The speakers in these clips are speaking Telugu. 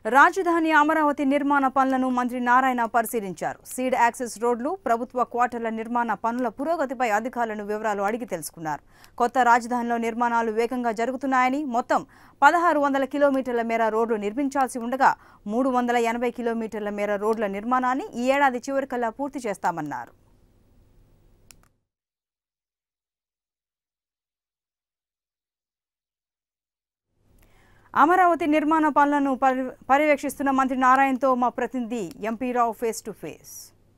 రాజధాని అమరావతి నిర్మాణ పనులను మంత్రి నారాయణ పరిశీలించారు సీడ్ యాక్సెస్ రోడ్లు ప్రభుత్వ క్వార్టర్ల నిర్మాణ పనుల పురోగతిపై అధికారులను వివరాలు అడిగి తెలుసుకున్నారు కొత్త రాజధానిలో నిర్మాణాలు వేగంగా జరుగుతున్నాయని మొత్తం పదహారు వందల కిలోమీటర్ల మేర రోడ్లు నిర్మించాల్సి ఉండగా మూడు వందల ఎనభై కిలోమీటర్ల మేర రోడ్ల నిర్మాణాన్ని ఈ ఏడాది చివరికల్లా పూర్తి చేస్తామన్నారు అమరావతి నిర్మాణ పనులను పరి- పర్యవేక్షిస్తున్న మంత్రి నారాయణతో మా ప్రతినిధి MP Rao face to face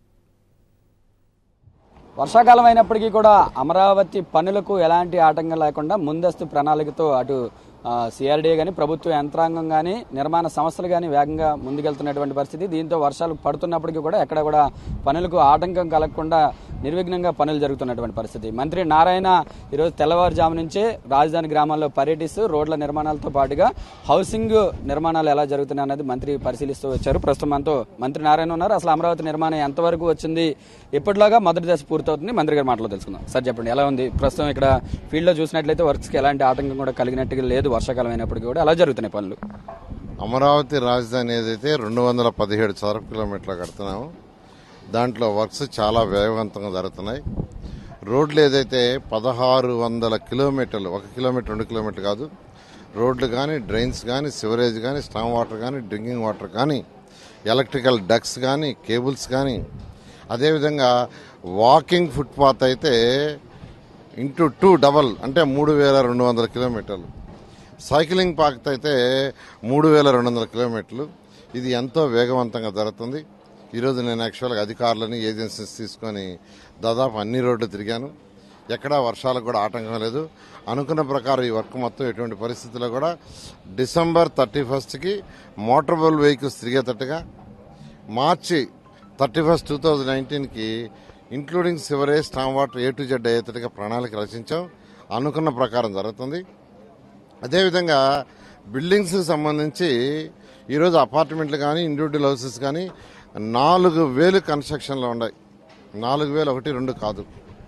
వర్షాకాలం అయినప్పటికీ కూడా అమరావతి పనులకు ఎలాంటి ఆటంకం లేకుండా ముందస్తు ప్రణాళికతో అటు సిఆర్డీఏ కానీ ప్రభుత్వ యంత్రాంగం కానీ నిర్మాణ సంస్థలు కానీ వేగంగా ముందుకెళ్తున్నటువంటి పరిస్థితి దీంతో వర్షాలు పడుతున్నప్పటికీ కూడా ఎక్కడ కూడా పనులకు ఆటంకం కలగకుండా నిర్విఘ్నంగా పనులు జరుగుతున్నటువంటి పరిస్థితి మంత్రి నారాయణ ఈరోజు తెల్లవారుజాము నుంచే రాజధాని గ్రామాల్లో పర్యటిస్తూ రోడ్ల నిర్మాణాలతో పాటుగా హౌసింగ్ నిర్మాణాలు ఎలా జరుగుతున్నాయి అన్నది మంత్రి పరిశీలిస్తూ వచ్చారు ప్రస్తుతం మనతో మంత్రి నారాయణ ఉన్నారు అసలు అమరావతి నిర్మాణం ఎంతవరకు వచ్చింది ఎప్పటిలాగా మొదటి దశ పూర్తవుతుంది మంత్రి గారి మాటలో తెలుసుకుందాం సార్ చెప్పండి ఎలా ఉంది ప్రస్తుతం ఇక్కడ ఫీల్డ్ లో చూసినట్లయితే వర్క్స్ కి ఎలాంటి ఆటంకం కూడా కలిగినట్టుగా లేదు వర్షాకాలం అయినప్పటికీ కూడా ఎలా జరుగుతున్నాయి పనులు అమరావతి రాజధాని ఏదైతే రెండు వందల పదిహేడు చదరపు కిలోమీటర్లు కడుతున్నామో దాంట్లో వర్క్స్ చాలా వేగవంతంగా జరుగుతున్నాయి రోడ్లు ఏదైతే పదహారు వందల కిలోమీటర్లు ఒక కిలోమీటర్ రెండు కిలోమీటర్లు కాదు రోడ్లు కానీ డ్రైన్స్ కానీ సివరేజ్ కానీ స్టామ్ వాటర్ కానీ డ్రింకింగ్ వాటర్ కానీ ఎలక్ట్రికల్ డక్స్ కానీ కేబుల్స్ కానీ అదేవిధంగా వాకింగ్ ఫుట్పాత్ అయితే ఇంటూ టూ డబల్ అంటే మూడు వేల రెండు వందల కిలోమీటర్లు సైక్లింగ్ పాత్ అయితే మూడు వేల రెండు వందల కిలోమీటర్లు ఇది ఎంతో వేగవంతంగా జరుగుతుంది ఈరోజు నేను యాక్చువల్గా అధికారులని ఏజెన్సీస్ తీసుకొని దాదాపు అన్ని రోడ్లు తిరిగాను ఎక్కడా వర్షాలకు కూడా ఆటంకం లేదు అనుకున్న ప్రకారం ఈ వర్క్ మొత్తం ఎటువంటి పరిస్థితుల్లో కూడా డిసెంబర్ థర్టీ ఫస్ట్కి మోటారబుల్ వెహికల్స్ తిరిగేటట్టుగా March thirty first two thousand నైన్టీన్కి including sewerage storm water A to Z అయ్యేటట్టుగా ప్రణాళిక రచించాం అనుకున్న ప్రకారం జరుగుతుంది అదేవిధంగా బిల్డింగ్స్కి సంబంధించి ఈరోజు అపార్ట్మెంట్లు కానీ ఇండివిజువల్ హౌసెస్ కానీ నాలుగు వేలు కన్స్ట్రక్షన్లో ఉన్నాయి నాలుగు వేలు ఒకటి రెండు కాదు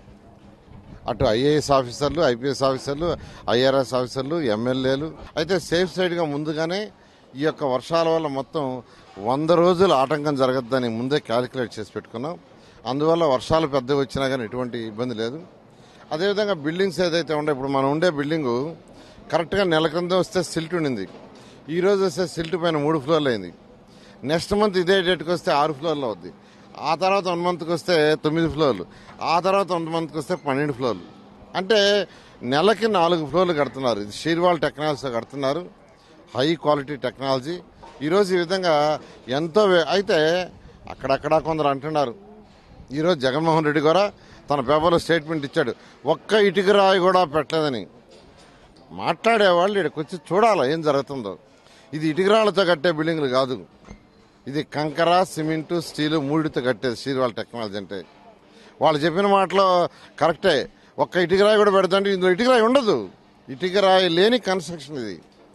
అటు ఐఏఎస్ ఆఫీసర్లు ఐపీఎస్ ఆఫీసర్లు ఐఆర్ఎస్ ఆఫీసర్లు ఎమ్మెల్యేలు అయితే సేఫ్ సైడ్గా ముందుగానే ఈ యొక్క వర్షాల వల్ల మొత్తం వంద రోజులు ఆటంకం జరగద్దని ముందే క్యాలిక్యులేట్ చేసి పెట్టుకున్నాం అందువల్ల వర్షాలు పెద్దవి వచ్చినా కానీ ఎటువంటి ఇబ్బంది లేదు అదేవిధంగా బిల్డింగ్స్ ఏదైతే ఉండే ఇప్పుడు మనం ఉండే బిల్డింగు కరెక్ట్గా నెల క్రితం వస్తే సిల్ట్ ఉండింది ఈ రోజు వస్తే సిల్ట్ పైన మూడు ఫ్లోర్లు అయింది నెక్స్ట్ మంత్ ఇదే డేట్కి వస్తే ఆరు ఫ్లోర్లు అవుద్ది ఆ తర్వాత వన్ మంత్కి వస్తే తొమ్మిది ఫ్లోర్లు ఆ తర్వాత వన్ మంత్కి వస్తే పన్నెండు ఫ్లోర్లు అంటే నెలకి నాలుగు ఫ్లోర్లు కడుతున్నారు ఇది షీర్వాల్ టెక్నాలజీతో కడుతున్నారు హై క్వాలిటీ టెక్నాలజీ ఈరోజు ఈ విధంగా ఎంతో వే- అయితే అక్కడక్కడ కొందరు అంటున్నారు ఈరోజు జగన్మోహన్ రెడ్డి కూడా తన పేపర్లో స్టేట్మెంట్ ఇచ్చాడు ఒక్క ఇటుక రాయి కూడా పెట్టలేదని మాట్లాడేవాళ్ళు ఇక్కడికి వచ్చి చూడాలి ఏం జరుగుతుందో ఇది ఇటుకరాళ్లతో కట్టే బిల్డింగ్లు కాదు ఇది కంకర సిమెంటు స్టీలు మూడితో కట్టేది శ్రీవాళ్ళ టెక్నాలజీ అంటే వాళ్ళు చెప్పిన మాటలో కరెక్టే ఒక్క ఇటుకరాయి కూడా పెడతాంటే ఇందులో ఇటుకరాయి ఉండదు ఇటుకరాయి లేని కన్స్ట్రక్షన్ ఇది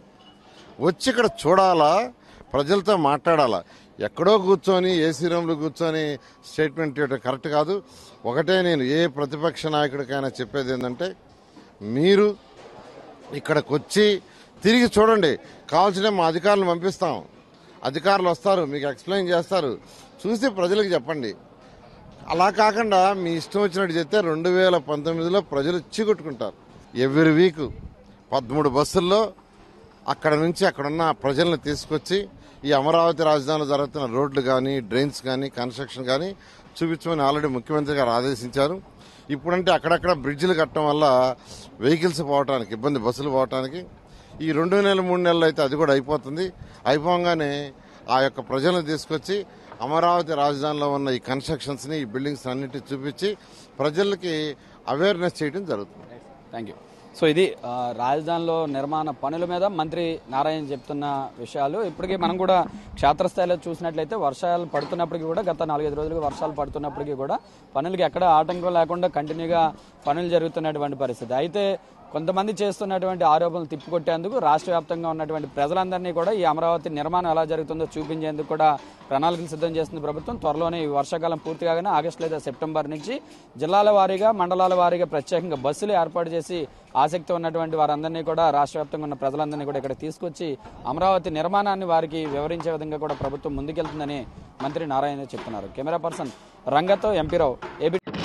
వచ్చి ఇక్కడ చూడాలా ప్రజలతో మాట్లాడాలా ఎక్కడో కూర్చొని ఏసీ రూమ్లో కూర్చొని స్టేట్మెంట్ ఇవ్వడం కరెక్ట్ కాదు ఒకటే నేను ఏ ప్రతిపక్ష నాయకుడికైనా చెప్పేది ఏంటంటే మీరు ఇక్కడికి వచ్చి తిరిగి చూడండి కావాల్సిన మా అధికారులను పంపిస్తాం అధికారులు వస్తారు మీకు ఎక్స్ప్లెయిన్ చేస్తారు చూసి ప్రజలకు చెప్పండి అలా కాకుండా మీ ఇష్టం వచ్చినట్టు చెప్తే రెండు వేల పంతొమ్మిదిలో ప్రజలు చీకొట్టుకుంటారు ఎవ్రీ వీక్ పదమూడు బస్సుల్లో అక్కడ నుంచి అక్కడున్న ప్రజలను తీసుకొచ్చి ఈ అమరావతి రాజధానిలో జరుగుతున్న రోడ్లు కానీ డ్రైన్స్ కానీ కన్స్ట్రక్షన్ కానీ చూపించమని ఆల్రెడీ ముఖ్యమంత్రి గారు ఆదేశించారు ఇప్పుడంటే అక్కడక్కడ బ్రిడ్జిలు కట్టడం వల్ల వెహికల్స్ పోవటానికి ఇబ్బంది బస్సులు పోవటానికి ఈ రెండు నెలలు మూడు నెలలు అయితే అది కూడా అయిపోతుంది అయిపోగానే ఆ యొక్క ప్రజలను తీసుకొచ్చి అమరావతి రాజధానిలో ఉన్న ఈ కన్స్ట్రక్షన్స్ని ఈ బిల్డింగ్స్ అన్నిటి చూపించి ప్రజలకి అవేర్నెస్ చేయడం జరుగుతుంది థ్యాంక్ యూ సో ఇది ఆ, రాజధానిలో నిర్మాణ పనుల మీద మంత్రి నారాయణ చెప్తున్న విషయాలు ఇప్పటికీ మనం కూడా క్షేత్రస్థాయిలో చూసినట్లయితే వర్షాలు పడుతున్నప్పటికీ కూడా గత నాలుగైదు రోజులుగా వర్షాలు పడుతున్నప్పటికీ కూడా పనులకి ఎక్కడ ఆటంకం లేకుండా కంటిన్యూగా పనులు జరుగుతున్నటువంటి పరిస్థితి అయితే కొంతమంది చేస్తున్నటువంటి ఆరోపణలు తిప్పికొట్టేందుకు రాష్ట్ర వ్యాప్తంగా ఉన్నటువంటి ప్రజలందరినీ కూడా ఈ అమరావతి నిర్మాణం ఎలా జరుగుతుందో చూపించేందుకు కూడా ప్రణాళికలు సిద్ధం చేస్తుంది ప్రభుత్వం త్వరలోనే ఈ వర్షాకాలం పూర్తి కాగానే ఆగస్టు లేదా సెప్టెంబర్ నుంచి జిల్లాల వారీగా మండలాల వారీగా ప్రత్యేకంగా బస్సులు ఏర్పాటు చేసి ఆసక్తి ఉన్నటువంటి వారందరినీ కూడా రాష్ట్ర వ్యాప్తంగా ఉన్న ప్రజలందరినీ కూడా ఇక్కడ తీసుకొచ్చి అమరావతి నిర్మాణాన్ని వారికి వివరించే విధంగా కూడా ప్రభుత్వం ముందుకెళ్తుందని మంత్రి నారాయణ చెప్తున్నారు కెమెరా పర్సన్ రంగతో ఎంపీరావు ఏబీ